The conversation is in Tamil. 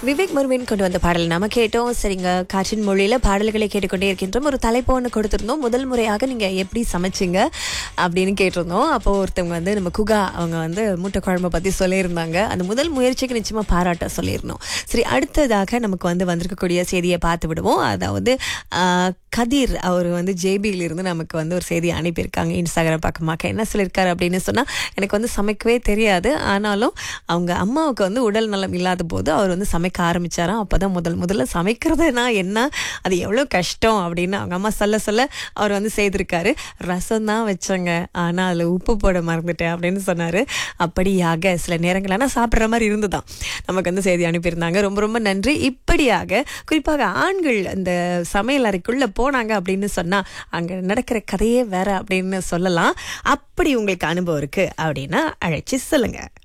விவேக் முருவின் கொண்டு வந்த பாடல் நம்ம கேட்டோம் சரிங்க காற்றின் மொழியில பாடல்களை கேட்டுக்கொண்டே இருக்கின்றோம் ஒரு தலைப்பு ஒன்று கொடுத்திருந்தோம் முதல் முறையாக நீங்க எப்படி சமைச்சீங்க அப்படின்னு கேட்டிருந்தோம் அப்போ ஒருத்தவங்க வந்து நம்ம குகா அவங்க வந்து முட்டை குழம்பை பத்தி சொல்லியிருந்தாங்க அந்த முதல் முயற்சிக்கு நிச்சயமா பாராட்ட சொல்லியிருந்தோம் சரி அடுத்ததாக நமக்கு வந்து வந்திருக்கக்கூடிய செய்தியை பார்த்து விடுவோம் அதாவது ஆஹ், கதிர் அவர் வந்து ஜேபியில இருந்து நமக்கு வந்து ஒரு செய்தி அனுப்பியிருக்காங்க இன்ஸ்டாகிராம் பக்கமாக என்ன சொல்லியிருக்காரு அப்படின்னு சொன்னா எனக்கு வந்து சமைக்கவே தெரியாது ஆனாலும் அவங்க அம்மாவுக்கு வந்து உடல் நலம் இல்லாத போது அவர் வந்து சமைக்க ஆரம்பிச்சாராம் அப்பதான் முதல் முதல்ல சமைக்கிறதுனா என்ன அது எவ்வளோ கஷ்டம் அப்படின்னு அவங்க அம்மா சொல்ல சொல்ல அவர் வந்து செய்திருக்காரு ரசம் தான் வச்சேங்க ஆனா அதுல உப்பு போட மறந்துட்டேன் அப்படின்னு சொன்னாரு அப்படியாக சில நேரங்கள் ஆனால் சாப்பிட்ற மாதிரி இருந்துதான் நமக்கு வந்து செய்தி அனுப்பியிருந்தாங்க ரொம்ப ரொம்ப நன்றி இப்படியாக குறிப்பாக ஆண்கள் அந்த சமையல் அறைக்குள்ள போனாங்க அப்படின்னு சொன்னா அங்க நடக்கிற கதையே வேற அப்படின்னு சொல்லலாம் அப்படி உங்களுக்கு அனுபவம் இருக்கு அப்படின்னா அழைச்சி சொல்லுங்க